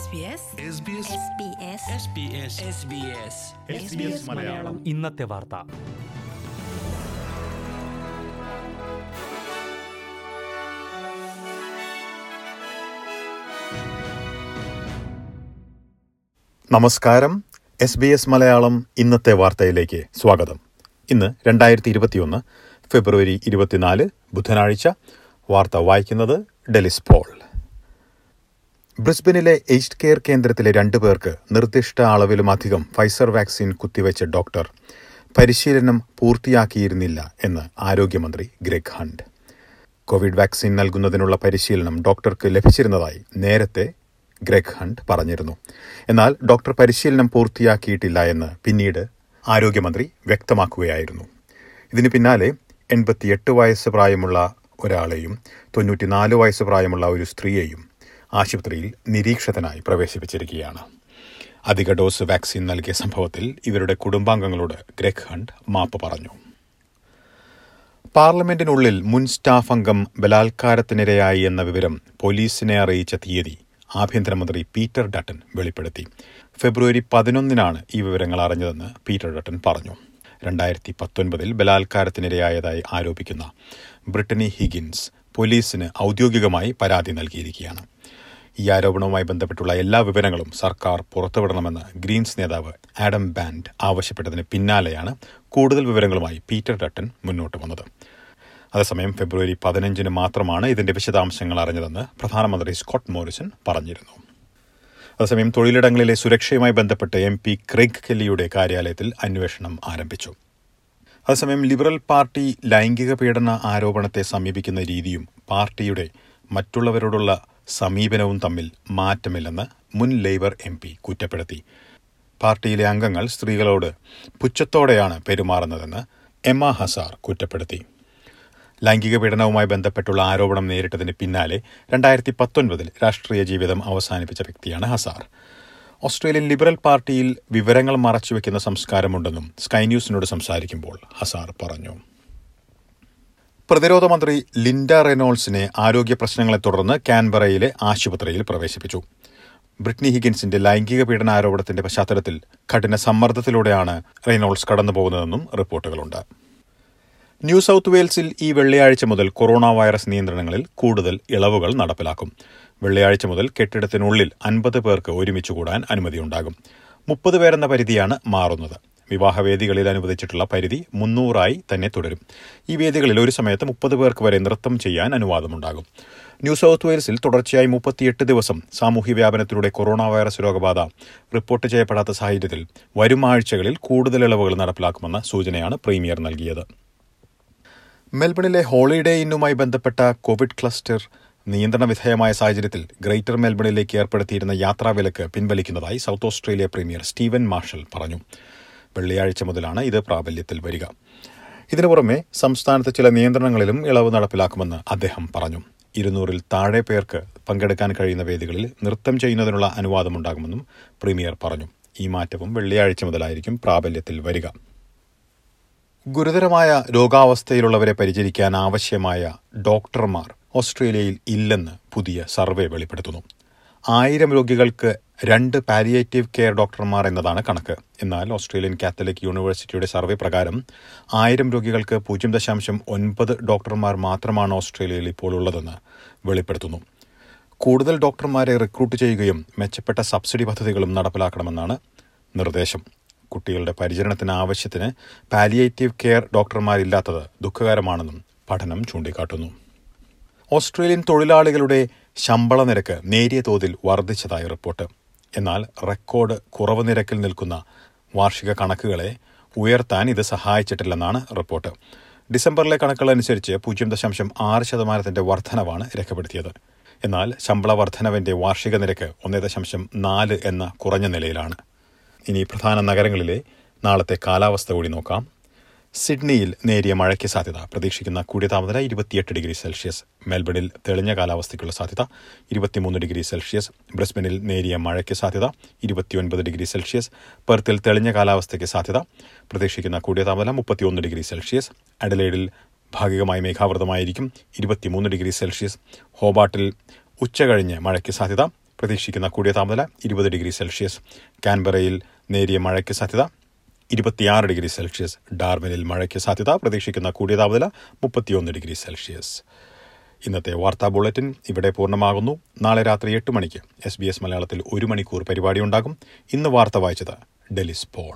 മലയാളം ഇന്നത്തെ വാർത്ത നമസ്കാരം എസ് ബി എസ് മലയാളം ഇന്നത്തെ വാർത്തയിലേക്ക് സ്വാഗതം ഇന്ന് രണ്ടായിരത്തി ഇരുപത്തിയൊന്ന് ഫെബ്രുവരി ഇരുപത്തിനാല് ബുധനാഴ്ച വാർത്ത വായിക്കുന്നത് ഡെലിസ് പോൾ ബ്രിസ്ബനിലെ എയ്ഡ് കെയർ കേന്ദ്രത്തിലെ രണ്ടു പേർക്ക് നിർദ്ദിഷ്ട അളവിലും അധികം ഫൈസർ വാക്സിൻ കുത്തിവെച്ച ഡോക്ടർ പരിശീലനം പൂർത്തിയാക്കിയിരുന്നില്ല എന്ന് ആരോഗ്യമന്ത്രി ഗ്രെഗ് ഹണ്ട് കോവിഡ് വാക്സിൻ നൽകുന്നതിനുള്ള പരിശീലനം ഡോക്ടർക്ക് ലഭിച്ചിരുന്നതായി നേരത്തെ ഗ്രെഗ് ഹണ്ട് പറഞ്ഞിരുന്നു എന്നാൽ ഡോക്ടർ പരിശീലനം പൂർത്തിയാക്കിയിട്ടില്ല എന്ന് പിന്നീട് ആരോഗ്യമന്ത്രി വ്യക്തമാക്കുകയായിരുന്നു ഇതിന് പിന്നാലെ എൺപത്തിയെട്ട് വയസ്സ് പ്രായമുള്ള ഒരാളെയും തൊണ്ണൂറ്റിനാല് വയസ്സ് പ്രായമുള്ള ഒരു സ്ത്രീയെയും ആശുപത്രിയിൽ നിരീക്ഷകനായി പ്രവേശിപ്പിച്ചിരിക്കുകയാണ് അധിക ഡോസ് വാക്സിൻ നൽകിയ സംഭവത്തിൽ ഇവരുടെ കുടുംബാംഗങ്ങളോട് ഗ്രെഗ് ഹണ്ട് മാപ്പ് പറഞ്ഞു പാർലമെന്റിനുള്ളിൽ മുൻ സ്റ്റാഫ് അംഗം ബലാത്കാരത്തിനിരയായി എന്ന വിവരം പോലീസിനെ അറിയിച്ച തീയതി ആഭ്യന്തരമന്ത്രി പീറ്റർ ഡട്ടൻ വെളിപ്പെടുത്തി ഫെബ്രുവരി പതിനൊന്നിനാണ് ഈ വിവരങ്ങൾ അറിഞ്ഞതെന്ന് പീറ്റർ ഡട്ടൻ പറഞ്ഞു രണ്ടായിരത്തി പത്തൊൻപതിൽ ബലാത്കാരത്തിനിരയായതായി ആരോപിക്കുന്ന ബ്രിട്ടനി ഹിഗിൻസ് പോലീസിന് ഔദ്യോഗികമായി പരാതി നൽകിയിരിക്കുകയാണ് ഈ ആരോപണവുമായി ബന്ധപ്പെട്ടുള്ള എല്ലാ വിവരങ്ങളും സർക്കാർ പുറത്തുവിടണമെന്ന് ഗ്രീൻസ് നേതാവ് ആഡം ബാൻഡ് ആവശ്യപ്പെട്ടതിന് പിന്നാലെയാണ് കൂടുതൽ വിവരങ്ങളുമായി പീറ്റർ ഡട്ടൻ മുന്നോട്ട് വന്നത് അതേസമയം ഫെബ്രുവരി പതിനഞ്ചിന് മാത്രമാണ് ഇതിന്റെ വിശദാംശങ്ങൾ അറിഞ്ഞതെന്ന് പ്രധാനമന്ത്രി സ്കോട്ട് മോറിസൺ പറഞ്ഞിരുന്നു അതേസമയം തൊഴിലിടങ്ങളിലെ സുരക്ഷയുമായി ബന്ധപ്പെട്ട് എം പി ക്രെഗ് കെല്ലിയുടെ കാര്യാലയത്തിൽ അന്വേഷണം ആരംഭിച്ചു അതേസമയം ലിബറൽ പാർട്ടി ലൈംഗിക പീഡന ആരോപണത്തെ സമീപിക്കുന്ന രീതിയും പാർട്ടിയുടെ മറ്റുള്ളവരോടുള്ള സമീപനവും തമ്മിൽ മാറ്റമില്ലെന്ന് മുൻ ലേബർ എം പി കുറ്റപ്പെടുത്തി പാർട്ടിയിലെ അംഗങ്ങൾ സ്ത്രീകളോട് പുച്ഛത്തോടെയാണ് പെരുമാറുന്നതെന്ന് എമ്മ ഹസാർ കുറ്റപ്പെടുത്തി ലൈംഗിക പീഡനവുമായി ബന്ധപ്പെട്ടുള്ള ആരോപണം നേരിട്ടതിന് പിന്നാലെ രണ്ടായിരത്തി പത്തൊൻപതിൽ രാഷ്ട്രീയ ജീവിതം അവസാനിപ്പിച്ച വ്യക്തിയാണ് ഹസാർ ഓസ്ട്രേലിയൻ ലിബറൽ പാർട്ടിയിൽ വിവരങ്ങൾ മറച്ചുവെക്കുന്ന സംസ്കാരമുണ്ടെന്നും സ്കൈ ന്യൂസിനോട് സംസാരിക്കുമ്പോൾ ഹസാർ പറഞ്ഞു പ്രതിരോധ മന്ത്രി ലിൻഡ റെനോൾസിനെ ആരോഗ്യ പ്രശ്നങ്ങളെ തുടർന്ന് കാൻബറയിലെ ആശുപത്രിയിൽ പ്രവേശിപ്പിച്ചു ബ്രിട്നി ഹിഗിൻസിന്റെ ലൈംഗിക പീഡന ആരോപണത്തിന്റെ പശ്ചാത്തലത്തിൽ കഠിന സമ്മർദ്ദത്തിലൂടെയാണ് റെയ്നോൾസ് കടന്നുപോകുന്നതെന്നും റിപ്പോർട്ടുകളുണ്ട് ന്യൂ സൌത്ത് വെയിൽസിൽ ഈ വെള്ളിയാഴ്ച മുതൽ കൊറോണ വൈറസ് നിയന്ത്രണങ്ങളിൽ കൂടുതൽ ഇളവുകൾ നടപ്പിലാക്കും വെള്ളിയാഴ്ച മുതൽ കെട്ടിടത്തിനുള്ളിൽ അൻപത് പേർക്ക് ഒരുമിച്ച് കൂടാൻ അനുമതിയുണ്ടാകും മുപ്പത് പേരെന്ന പരിധിയാണ് മാറുന്നത് വിവാഹവേദികളിൽ അനുവദിച്ചിട്ടുള്ള പരിധി മുന്നൂറായി തന്നെ തുടരും ഈ വേദികളിൽ ഒരു സമയത്ത് മുപ്പത് പേർക്ക് വരെ നൃത്തം ചെയ്യാൻ അനുവാദമുണ്ടാകും ന്യൂ സൌത്ത് വെയിൽസിൽ തുടർച്ചയായി മുപ്പത്തിയെട്ട് ദിവസം സാമൂഹ്യ വ്യാപനത്തിലൂടെ കൊറോണ വൈറസ് രോഗബാധ റിപ്പോർട്ട് ചെയ്യപ്പെടാത്ത സാഹചര്യത്തിൽ വരും ആഴ്ചകളിൽ കൂടുതൽ ഇളവുകൾ നടപ്പിലാക്കുമെന്ന സൂചനയാണ് പ്രീമിയർ നൽകിയത് മെൽബണിലെ ഹോളിഡേ ഇന്നുമായി ബന്ധപ്പെട്ട കോവിഡ് ക്ലസ്റ്റർ നിയന്ത്രണ വിധേയമായ സാഹചര്യത്തിൽ ഗ്രേറ്റർ മെൽബണിലേക്ക് ഏർപ്പെടുത്തിയിരുന്ന യാത്രാവിലക്ക് പിൻവലിക്കുന്നതായി South Australia premier Steven Marshall പറഞ്ഞു വെള്ളിയാഴ്ച മുതലാണ് ഇത് പ്രാബല്യത്തിൽ വരിക ഇതിനു പുറമെ സംസ്ഥാനത്ത് ചില നിയന്ത്രണങ്ങളിലും ഇളവ് നടപ്പിലാക്കുമെന്ന് അദ്ദേഹം പറഞ്ഞു ഇരുന്നൂറിൽ താഴെ പേർക്ക് പങ്കെടുക്കാൻ കഴിയുന്ന വേദികളിൽ നൃത്തം ചെയ്യുന്നതിനുള്ള അനുവാദമുണ്ടാകുമെന്നും പ്രീമിയർ പറഞ്ഞു ഈ മാറ്റവും വെള്ളിയാഴ്ച മുതലായിരിക്കും പ്രാബല്യത്തിൽ വരിക ഗുരുതരമായ രോഗാവസ്ഥയിലുള്ളവരെ പരിചരിക്കാൻ ആവശ്യമായ ഡോക്ടർമാർ ഓസ്ട്രേലിയയിൽ ഇല്ലെന്ന് പുതിയ സർവേ വെളിപ്പെടുത്തുന്നു ആയിരം രോഗികൾക്ക് രണ്ട് പാലിയേറ്റീവ് കെയർ ഡോക്ടർമാർ എന്നതാണ് കണക്ക് എന്നാൽ ഓസ്ട്രേലിയൻ കാത്തലിക് യൂണിവേഴ്സിറ്റിയുടെ സർവേ പ്രകാരം ആയിരം രോഗികൾക്ക് പൂജ്യം ദശാംശം ഒൻപത് ഡോക്ടർമാർ മാത്രമാണ് ഓസ്ട്രേലിയയിൽ ഇപ്പോൾ ഉള്ളതെന്ന് വെളിപ്പെടുത്തുന്നു കൂടുതൽ ഡോക്ടർമാരെ റിക്രൂട്ട് ചെയ്യുകയും മെച്ചപ്പെട്ട സബ്സിഡി പദ്ധതികളും നടപ്പിലാക്കണമെന്നാണ് നിർദ്ദേശം കുട്ടികളുടെ പരിചരണത്തിന് ആവശ്യത്തിന് പാലിയേറ്റീവ് കെയർ ഡോക്ടർമാരില്ലാത്തത് ദുഃഖകരമാണെന്നും പഠനം ചൂണ്ടിക്കാട്ടുന്നു ഓസ്ട്രേലിയൻ തൊഴിലാളികളുടെ ശമ്പള നിരക്ക് നേരിയ തോതിൽ വർദ്ധിച്ചതായി റിപ്പോർട്ട് എന്നാൽ റെക്കോർഡ് കുറവ് നിരക്കിൽ നിൽക്കുന്ന വാർഷിക കണക്കുകളെ ഉയർത്താൻ ഇത് സഹായിച്ചിട്ടില്ലെന്നാണ് റിപ്പോർട്ട് ഡിസംബറിലെ കണക്കുകൾ അനുസരിച്ച് പൂജ്യം ദശാംശം ആറ് ശതമാനത്തിന്റെ വർധനവാണ് രേഖപ്പെടുത്തിയത് എന്നാൽ ശമ്പള വർധനവിന്റെ വാർഷിക നിരക്ക് ഒന്നേ ദശാംശം നാല് എന്ന കുറഞ്ഞ നിലയിലാണ് ഇനി പ്രധാന നഗരങ്ങളിലെ നാളത്തെ കാലാവസ്ഥ കൂടി നോക്കാം സിഡ്നിയിൽ നേരിയ മഴയ്ക്ക് സാധ്യത പ്രതീക്ഷിക്കുന്ന കൂടിയ താപനില ഇരുപത്തിയെട്ട് ഡിഗ്രി സെൽഷ്യസ് മെൽബണിൽ തെളിഞ്ഞ കാലാവസ്ഥയ്ക്കുള്ള സാധ്യത ഇരുപത്തിമൂന്ന് ഡിഗ്രി സെൽഷ്യസ് ബ്രിസ്ബനിൽ നേരിയ മഴയ്ക്ക് സാധ്യത ഇരുപത്തിയൊൻപത് ഡിഗ്രി സെൽഷ്യസ് പെർത്തിൽ തെളിഞ്ഞ കാലാവസ്ഥയ്ക്ക് സാധ്യത പ്രതീക്ഷിക്കുന്ന കൂടിയ താപനില മുപ്പത്തിയൊന്ന് ഡിഗ്രി സെൽഷ്യസ് അഡലേഡിൽ ഭാഗികമായി മേഘാവൃതമായിരിക്കും ഇരുപത്തിമൂന്ന് ഡിഗ്രി സെൽഷ്യസ് ഹോബാട്ടിൽ ഉച്ച കഴിഞ്ഞ് മഴയ്ക്ക് സാധ്യത പ്രതീക്ഷിക്കുന്ന കൂടിയ താപനില ഇരുപത് ഡിഗ്രി സെൽഷ്യസ് കാൻബറയിൽ നേരിയ മഴയ്ക്ക് സാധ്യത ഇരുപത്തിയാറ് ഡിഗ്രി സെൽഷ്യസ് ഡാർബനിൽ മഴയ്ക്ക് സാധ്യത പ്രതീക്ഷിക്കുന്ന കൂടിയ താപനില മുപ്പത്തിയൊന്ന് ഡിഗ്രി സെൽഷ്യസ് ഇന്നത്തെ വാർത്താ ബുള്ളറ്റിൻ ഇവിടെ പൂർണ്ണമാകുന്നു നാളെ രാത്രി എട്ട് മണിക്ക് എസ് ബി എസ് മലയാളത്തിൽ ഒരു മണിക്കൂർ പരിപാടി ഉണ്ടാകും ഇന്ന് വാർത്ത വായിച്ചത് ഡെലിസ് പോൾ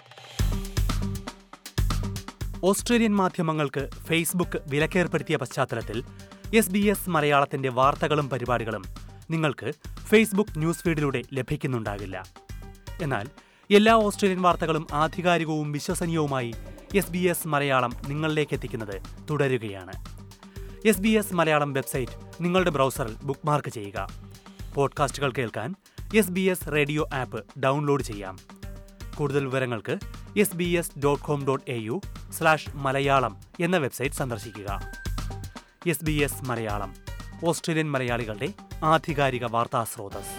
ഓസ്ട്രേലിയൻ മാധ്യമങ്ങൾക്ക് ഫേസ്ബുക്ക് വിലക്കേർപ്പെടുത്തിയ പശ്ചാത്തലത്തിൽ എസ് ബി എസ് മലയാളത്തിന്റെ വാർത്തകളും പരിപാടികളും നിങ്ങൾക്ക് ഫേസ്ബുക്ക് ന്യൂസ് ഫീഡിലൂടെ ലഭിക്കുന്നുണ്ടാകില്ല എന്നാൽ എല്ലാ ഓസ്ട്രേലിയൻ വാർത്തകളും ആധികാരികവും വിശ്വസനീയവുമായി എസ് ബി എസ് മലയാളം നിങ്ങളിലേക്ക് എത്തിക്കുന്നത് തുടരുകയാണ് S B S Malayalam website നിങ്ങളുടെ ബ്രൗസറിൽ ബുക്ക്മാർക്ക് ചെയ്യുക പോഡ്കാസ്റ്റുകൾ കേൾക്കാൻ S B S radio app download ചെയ്യാം കൂടുതൽ വിവരങ്ങൾക്ക് S B S dot com dot A U slash Malayalam എന്ന വെബ്സൈറ്റ് സന്ദർശിക്കുക S B S Malayalam Australian മലയാളികളുടെ ആധികാരിക വാർത്താ സ്രോതസ്